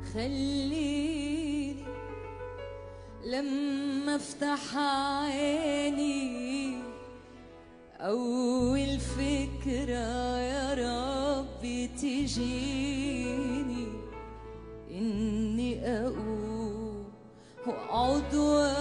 خليني لما افتح عيني أول فكرة يا ربي تجيني إني أقوم وأقعد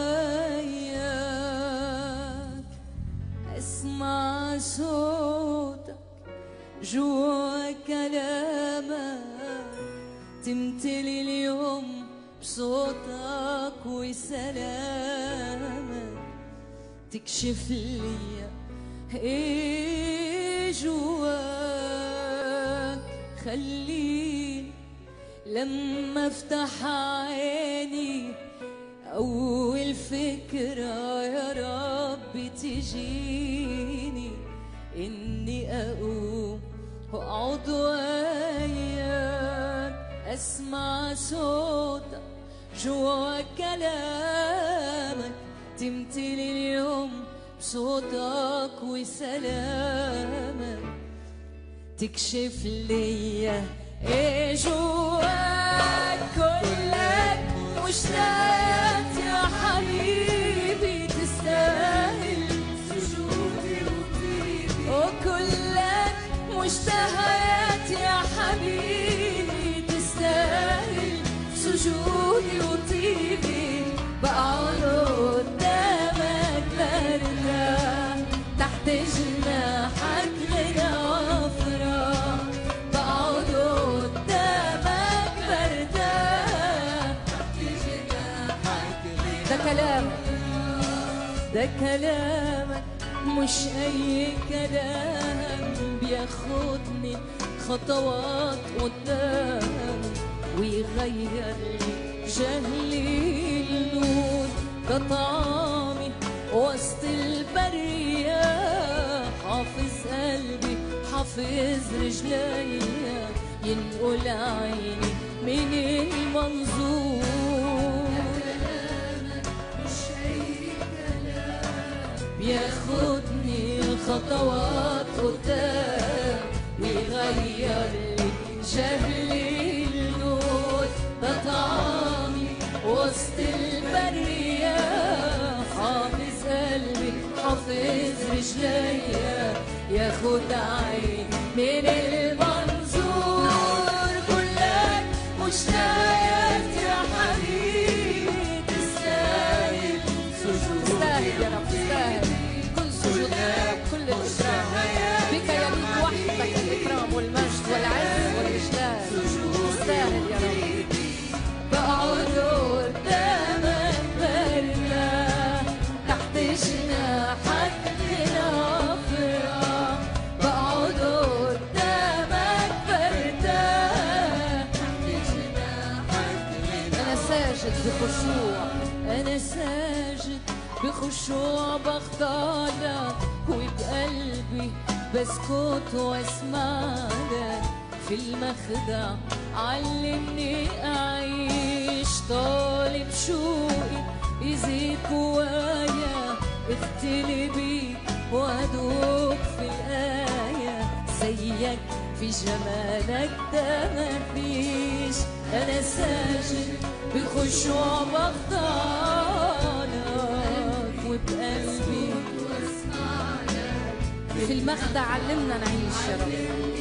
وياك أسمع صوتك جوا كلامك تمتلي اليوم بصوتك وسلامك تكشف لي ايه جواك خليني لما افتح عيني اول فكرة يا رب تجيني اني اقوم واقعد وياك اسمع صوتك جوا كلامك تمتلي اليوم بصوتك وسلامك تكشف ليا ايه جواك كلك مشتاق يا حبيبي تستاهل سجودي وطيبي وكلك مشتهيات يا حبيبي تستاهل سجودي وطيبي بقعد قدامك برتاح تحت جناحك غنى وافراح بقعد قدامك برتاح تحت جناحك ده كلامك ده كلامك مش أي كلام بياخدني خطوات قدام ويغير لي جهلي النور ده طعامي وسط البرية حافظ قلبي حافظ رجليا ينقل عيني من المنظور بياخدني الخطوات قدام ويغير لي جهلي النور ده طعامي وسط البرية حافظ قلبي حافظ رجليا ياخد عيني من المنظور كلك مشتاقات يا حبيبي تستاهل سجود تستاهل يا رب تستاهل كل سجودك كل الإكرام بك يليق وحدك الإكرام والمجد والعز والإجلال تستاهل يا رب بقعد قدامك برتاح تحت جناحك هنا افرح بقعد قدامك برتاح تحت جناحك انا ساجد بخشوع انا ساجد بخشوع بختارك وبقلبي بسكت واسمع لك في المخدع علمني أعيش طالب شوقي يزيد جوايا اختلي بيك وادوب في الآية زيك في جمالك ده مفيش أنا ساجد بخشوع بختارك وبقلبي في المخدع علمنا نعيش يا رب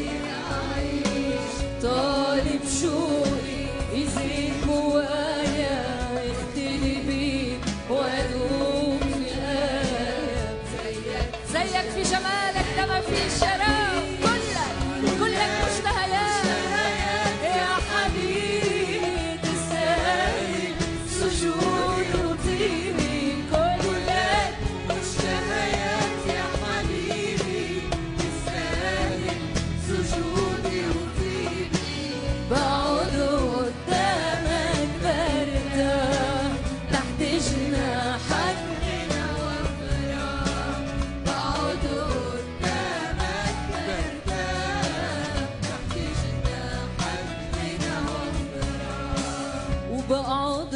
طالب شوقي يزيد جوايا اختلي بيك وادوم في الآية زيك في جمالك ده ما في شراب كلك كلك مشتهيات يا حبيبي تستاهل سجود وطيبي كلك مشتهيات يا حبيبي تستاهل سجودي وطيبي بقعد قدامك برتاح تحت جناحك هنا وافراح بقعد قدامك برتاح تحت جناحك هنا وافراح وبقعد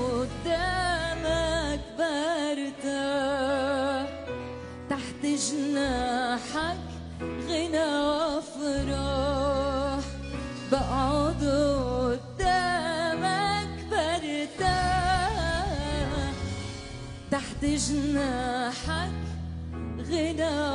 قدامك برتاح تحت جناحك غنى وافراح بقعد قدامك جناحك غنى